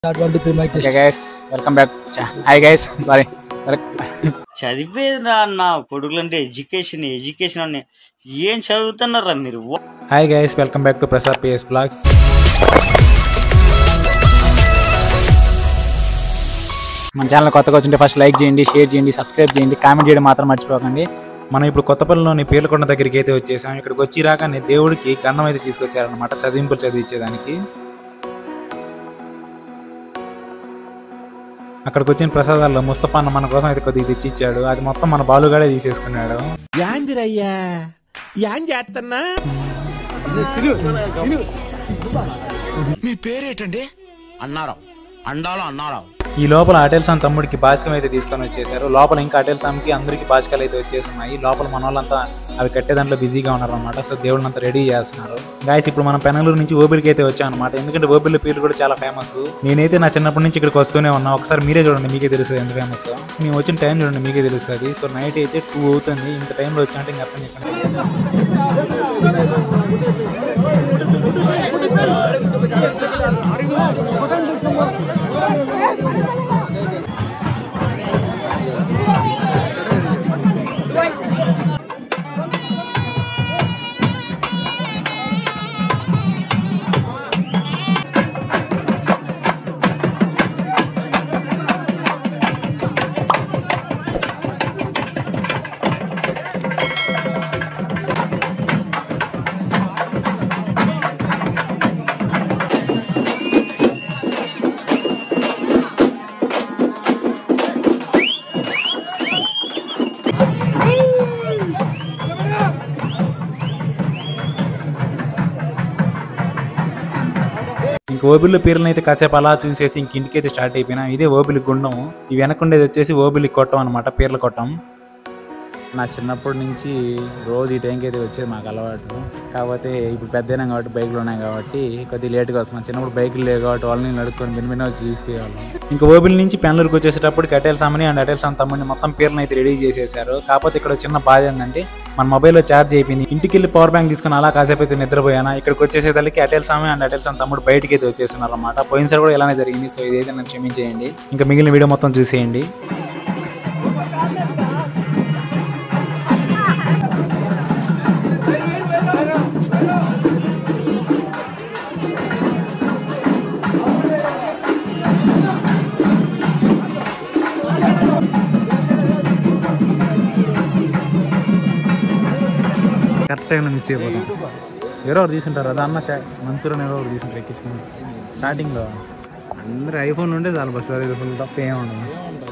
one two three mic okay guys welcome back hi guys sorry చదివేది రా నా కొడుకులు అంటే ఎడ్యుకేషన్ ఎడ్యుకేషన్ అని ఏం చదువుతున్నారా మీరు hi guys welcome back to Prasad PS blogs మన ఛానల్ కొత్తగా వచ్చింటే ఫస్ట్ లైక్ చేయండి షేర్ చేయండి సబ్స్క్రైబ్ చేయండి కామెంట్ చేయడం మాత్రం మర్చిపోకండి మనం ఇప్పుడు కొత్తపల్లిలోని పేర్లకొండ దగ్గరికి అయితే వచ్చేసాం ఇక్కడికి వచ్చి రాగానే దేవుడికి గన్నం అయితే తీసుకొచ్చారనమాట చదివింపులు చదివించేదానికి అక్కడికి వచ్చిన ప్రసాదాల్లో ముస్తఫా అన్న మన కోసం అయితే కొద్దిగా తెచ్చి ఇచ్చాడు అది మొత్తం మన బాలుగాడే తీసేసుకున్నాడు యాందిరయ్యా యాన్ చేస్తున్నా మీ పేరేటండి అన్నారావు అండాలో అన్నారావు ఈ లోపల అటెల్ సామ్ తమ్ముడికి బాసికం అయితే తీసుకొని వచ్చేసారు లోపల ఇంకా అటెల్ సామ్కి అందరికి బాసికాలు అయితే వచ్చేసి ఉన్నాయి లోపల మన వాళ్ళంతా అవి కట్టే దాంట్లో బిజీగా ఉన్నారు అనమాట సో దేవుడిని అంతా రెడీ చేస్తున్నారు గాయస్ ఇప్పుడు మనం పెనలూరు నుంచి ఓబిలికి అయితే వచ్చాం అనమాట ఎందుకంటే ఓబిలి పేర్లు కూడా చాలా ఫేమస్ నేనైతే నా చిన్నప్పటి నుంచి ఇక్కడికి వస్తూనే ఉన్నా ఒకసారి మీరే చూడండి మీకే తెలుస్తుంది ఎంత ఫేమస్ మేము వచ్చిన టైం చూడండి మీకే తెలుస్తుంది సో నైట్ అయితే టూ అవుతుంది ఇంత టైంలో వచ్చామంటే ఇంకా అర్థం చెప్పండి ఇంక ఓబిల్లి పేర్లను అయితే కాసేపు అలా చూసేసి ఇంక ఇంటికి అయితే స్టార్ట్ అయిపోయినా ఇదే ఓబిలి గుండం ఈ వెనకుండేది వచ్చేసి ఓబిలి కొట్టం అనమాట పేర్ల కొట్టం నా చిన్నప్పటి నుంచి రోజు ఈ టైంకి అయితే వచ్చేది మాకు అలవాటు కాకపోతే ఇప్పుడు పెద్దయినాం కాబట్టి బైక్లు ఉన్నాయి కాబట్టి కొద్దిగా లేట్గా వస్తున్నాం చిన్నప్పుడు బైకులు లేవు కాబట్టి వాళ్ళని నడుపుకొని బిన్న బిన్న వచ్చి తీసుకునేవాళ్ళం ఇంకా ఓబిల్ నుంచి పెనలూరుకి వచ్చేసేటప్పటికి అటెల్ సామని అండ్ అటెల్ సామ్ తమ్ముడిని మొత్తం పేర్లను అయితే రెడీ చేసేసారు కాకపోతే ఇక్కడ చిన్న బాధ ఏంటంటే మన మొబైల్లో ఛార్జ్ అయిపోయింది ఇంటికి వెళ్ళి పవర్ బ్యాంక్ తీసుకుని అలా కాసేపు అయితే నిద్రపోయానా ఇక్కడికి వచ్చేసేదానికి అటెల్ సామి అండ్ అటెల్ సామ్ తమ్ముడు బయటికి అయితే వచ్చేస్తున్నారు అనమాట పోయినసారి కూడా ఇలానే జరిగింది సో ఇదైతే నన్ను క్షమించేయండి ఇంకా మిగిలిన వీడియో మొత్తం చూసేయండి కరెక్ట్ టైంలో మిస్ అయిపోతాం ఎవరో ఒకరు తీసుంటారు అదా అన్న మన్సూర్ అని ఎవరో ఒకరు తీసుంటారు ఎక్కించుకుని స్టార్టింగ్లో అందరు ఐఫోన్ ఉంటే చాలా బస్ అది ఫుల్ తప్ప ఏమి ఉండదు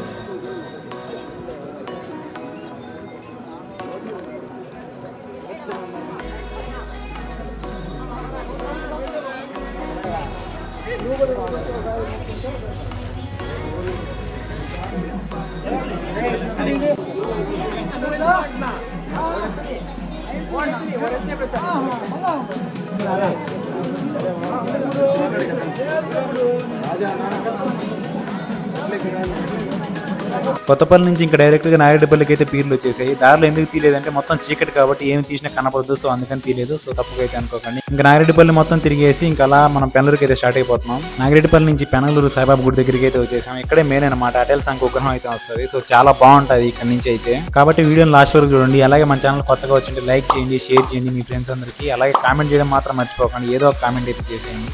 కొత్తపల్లి నుంచి ఇంకా డైరెక్ట్ గా నాయుడుపల్లికి అయితే పీర్లు వచ్చేసాయి దారిలో ఎందుకు తీయలేదంటే మొత్తం చీకటి కాబట్టి ఏమి తీసినా కనపడదు సో అందుకని తీయలేదు సో తప్పుగా అయితే అనుకోకండి ఇంకా నాగిరెడ్డిపల్లి మొత్తం తిరిగేసి ఇంకా అలా మనం పెనలూరుకి అయితే స్టార్ట్ అయిపోతున్నాం నాగిరెడ్డిపల్లి నుంచి పెనలూరు సాయిబాబా గుడి దగ్గరికి అయితే వచ్చేసాం ఇక్కడే మెయిన్ అనమాట అటల్ సంఘ విగ్రహం అయితే వస్తుంది సో చాలా బాగుంటది ఇక్కడ నుంచి అయితే కాబట్టి వీడియోని లాస్ట్ వరకు చూడండి అలాగే మన ఛానల్ కొత్తగా వచ్చింటే లైక్ చేయండి షేర్ చేయండి మీ ఫ్రెండ్స్ అందరికీ అలాగే కామెంట్ చేయడం మాత్రం మర్చిపోకండి ఏదో ఒక కామెంట్ అయితే చేసేయండి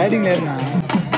లైటింగ్ లేదు నా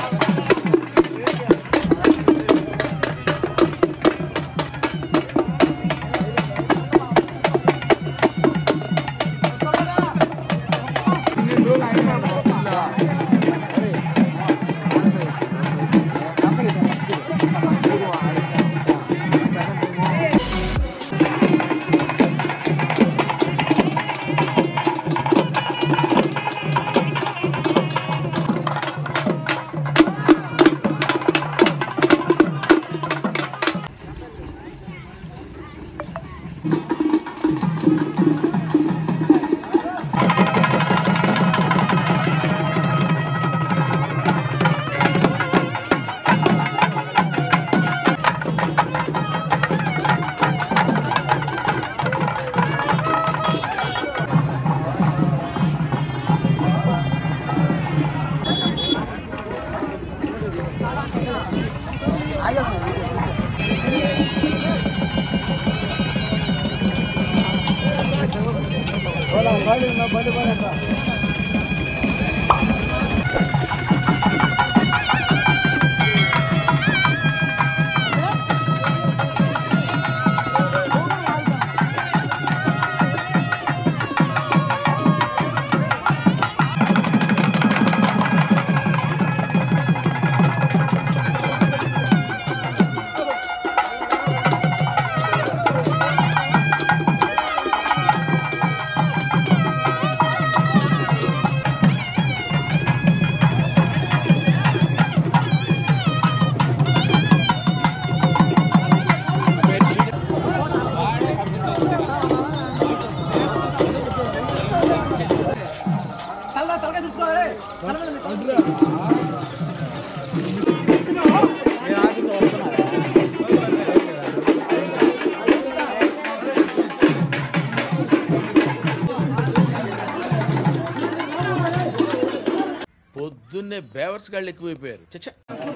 పొద్దున్నే బేవర్స్ గాళ్ళు ఎక్కువైపోయారు చచ్చా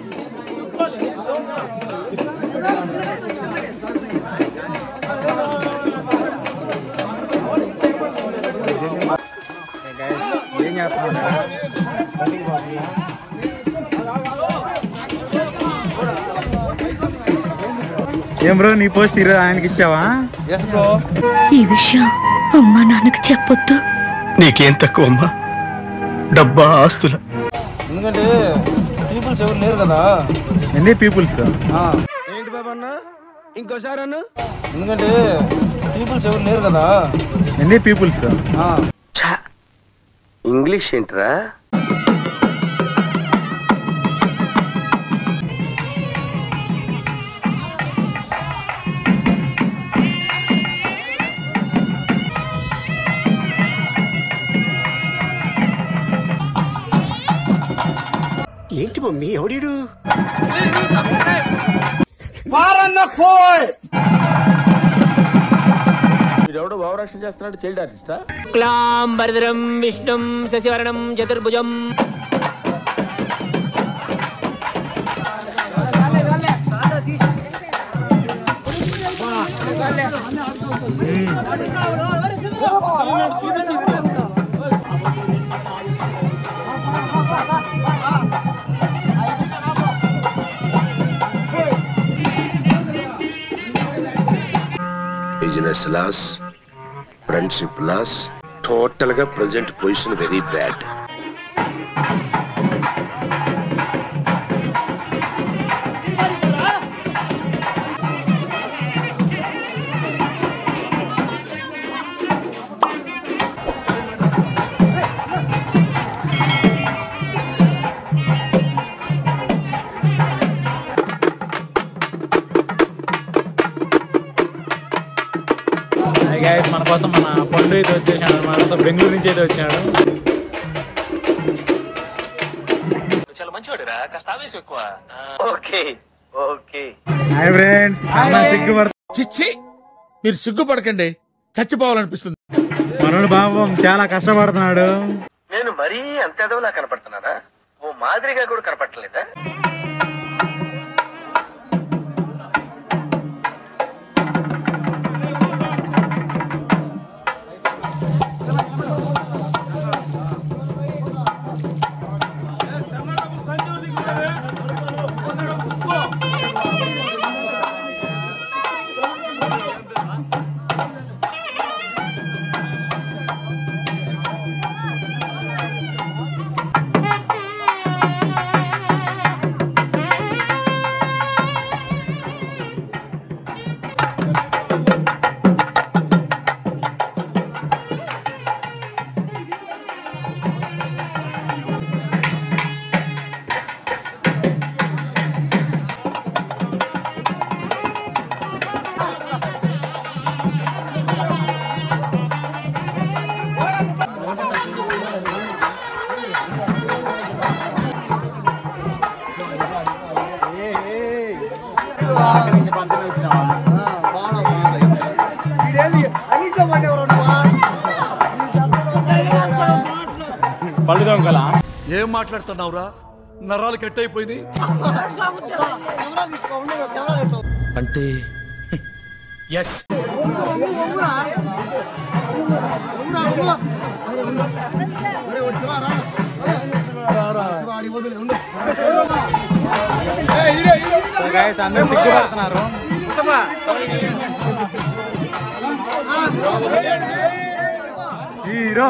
ఏం చేస్తున్నా ఏం బ్రో నీ పోస్ట్ ఈరోజు ఆయనకి ఇచ్చావా ఈ విషయం అమ్మా నాన్నకు చెప్పొద్దు నీకేం తక్కువ అమ్మా డబ్బా ఆస్తుల ఎందుకంటే పీపుల్స్ ఎవరు లేరు కదా ఎన్ని పీపుల్స్ ఏంటి బాబా అన్న ఇంకోసారి అన్న ఎందుకంటే పీపుల్స్ ఎవరు లేరు కదా ఎన్ని పీపుల్స్ ఇంగ్లీష్ ఏంట్రా ఏంటి మమ్మీ ఎవడీడు వీడెవడో భావరక్షణ చేస్తున్నాడు చైల్డ్ ఆర్టిస్టా క్లాంబరధరం విష్ణుం శశివరణం చతుర్భుజం business loss friendship loss total గా present position very bad guys మన కోసం మన పండు అయితే వచ్చేసాడు మన కోసం బెంగళూరు నుంచి అయితే వచ్చాడు హాయ్ ఫ్రెండ్స్ సిగ్గుపడ చిచ్చి మీరు సిగ్గుపడకండి చచ్చిపోవాలనిపిస్తుంది మనోడు బాబు చాలా కష్టపడుతున్నాడు నేను మరీ అంత ఎదవలా కనపడుతున్నానా ఓ మాదిరిగా కూడా కనపడలేదా పళ్ళు దొంగలా ఏం మాట్లాడుతున్నావురా నరాలు కట్ అయిపోయింది అంటే ఎస్ గైస్ అందరూ సిగ్గుపడుతున్నారు హీరో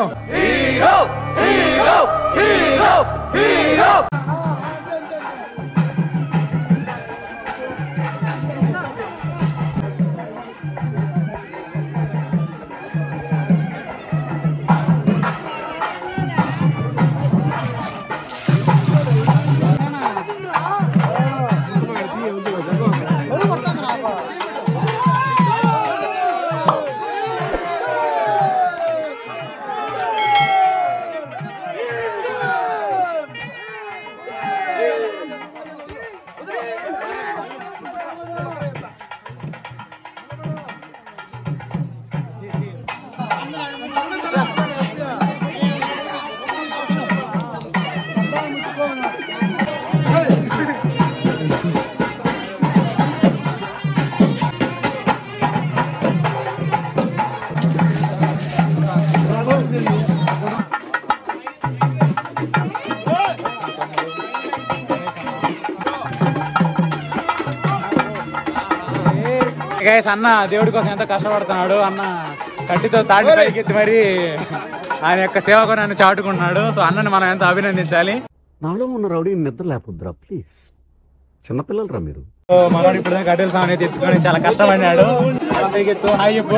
గైస్ అన్న దేవుడి కోసం ఎంతో కష్టపడుతున్నాడు అన్న కట్టితో తాటి పైకెత్తి మరి ఆయన యొక్క సేవ గుణాన్ని చాటుకుంటున్నాడు సో అన్నని మనం ఎంతో అభినందించాలి నాలో ఉన్న రౌడీ నిద్ర లేకపోద్దురా ప్లీజ్ చిన్నపిల్లలు రా మీరు సో మనోడు ఇప్పుడు కట్టెల సామాన్ తెచ్చుకొని చాలా కష్టపడినాడు చాలా పైకెత్తు హాయ్ చెప్పు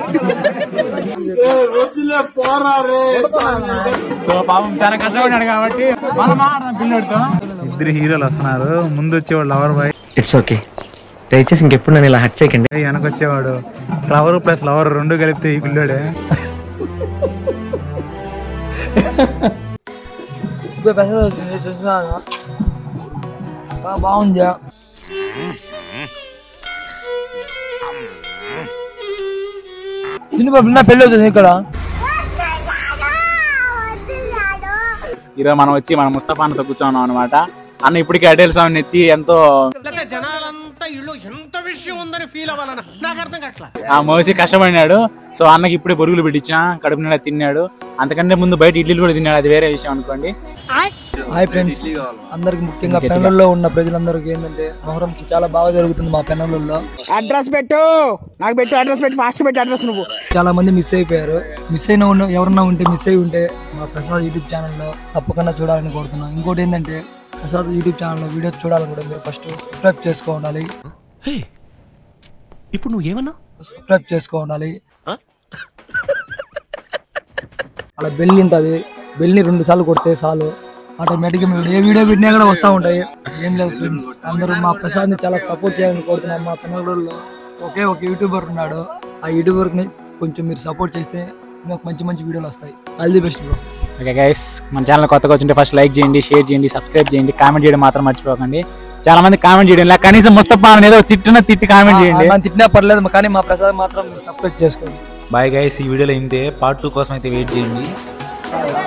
సో పాపం చాలా కష్టపడినాడు కాబట్టి మనం మాట్లాడదాం పిల్లడితో ఇద్దరు హీరోలు వస్తున్నారు ముందు వచ్చేవాడు లవర్ బాయ్ ఇట్స్ ఓకే దయచేసి ఇంకెప్పుడు నన్ను ఇలా హట్ చేయకండి వెనక వచ్చేవాడు ఫ్లవర్ ప్లస్ లవర్ రెండు కలిపితే ఈ పిల్లోడే బాగుందా చిన్న నా పెళ్ళి అవుతుంది ఇక్కడ ఈరోజు మనం వచ్చి మన ముస్తఫా అన్నతో కూర్చోన్నాం అనమాట అన్న ఇప్పటికే అటెల్ సాంగ్ ఎత్తి ఎంతో జనాలంతా ఇల్లు ఎంత విషయం ఉందని ఫీల్ అవ్వాలన్న నాకు అర్థం కావట్లా ఆ మోసి కష్టపడినాడు సో అన్నకి ఇప్పుడే బొరుగులు పెట్టించా కడుపు నిండా తిన్నాడు అంతకంటే ముందు బయట ఇడ్లీలు కూడా తిన్నాడు అది వేరే విషయం అనుకోండి హాయ్ ఫ్రెండ్స్ అందరికి ముఖ్యంగా పెనలలో ఉన్న ప్రజలందరికీ ఏంటంటే మొహరం చాలా బాగా జరుగుతుంది మా పెనలలో అడ్రస్ పెట్టు నాకు పెట్టు అడ్రస్ పెట్టు ఫాస్ట్ పెట్టు అడ్రస్ నువ్వు చాలా మంది మిస్ అయిపోయారు మిస్ అయిన ఉన్న ఎవరన్నా ఉంటే మిస్ అయి ఉంటే మా ప్రసాద్ యూట్యూబ్ ఛానల్లో తప్పకుండా చూడాలని కోరుతున్నాను ఇంకోటి ఏంటంటే ప్రసాద్ యూట్యూబ్ ఛానల్లో వీడియోస్ చూడాలనుకుంటే మీరు ఫస్ట్ సబ్స్క్రైబ్ చేసుకోవాలి ఇప్పుడు నువ్వు ఏమన్నా సబ్స్క్రైబ్ చేసుకోవాలి అలా బెల్ ఉంటుంది బెల్ని రెండు సార్లు కొడితే చాలు ఆటోమేటిక్గా మీరు ఏ వీడియో పెట్టినా కూడా వస్తూ ఉంటాయి ఏం లేదు ఫ్రెండ్స్ అందరూ మా ప్రసాద్ని చాలా సపోర్ట్ చేయాలని కోరుతున్నాం మా పెనగడూరులో ఒకే ఒక యూట్యూబర్ ఉన్నాడు ఆ యూట్యూబర్ని కొంచెం మీరు సపోర్ట్ చేస్తే ఇంకా మంచి మంచి వీడియోలు వస్తాయి all the best bro okay guys మన ఛానల్ కొత్తగా వచ్చింటే ఫస్ట్ లైక్ చేయండి షేర్ చేయండి సబ్స్క్రైబ్ చేయండి కామెంట్ చేయడం మాత్రం మర్చిపోకండి చాలా మంది కామెంట్ చేయడం ఇలా కనీసం ముస్తఫా అని ఏదో తిట్టిన తిట్టి కామెంట్ చేయండి నన్ను తిట్టినా పర్లేదు కానీ మా ప్రసాద్ మాత్రం సబ్స్క్రైబ్ చేసుకోండి బాయ్ గైస్ ఈ వీడియోలో ఇంతే పార్ట్ టూ కోసం అయితే వెయిట్ చేయండి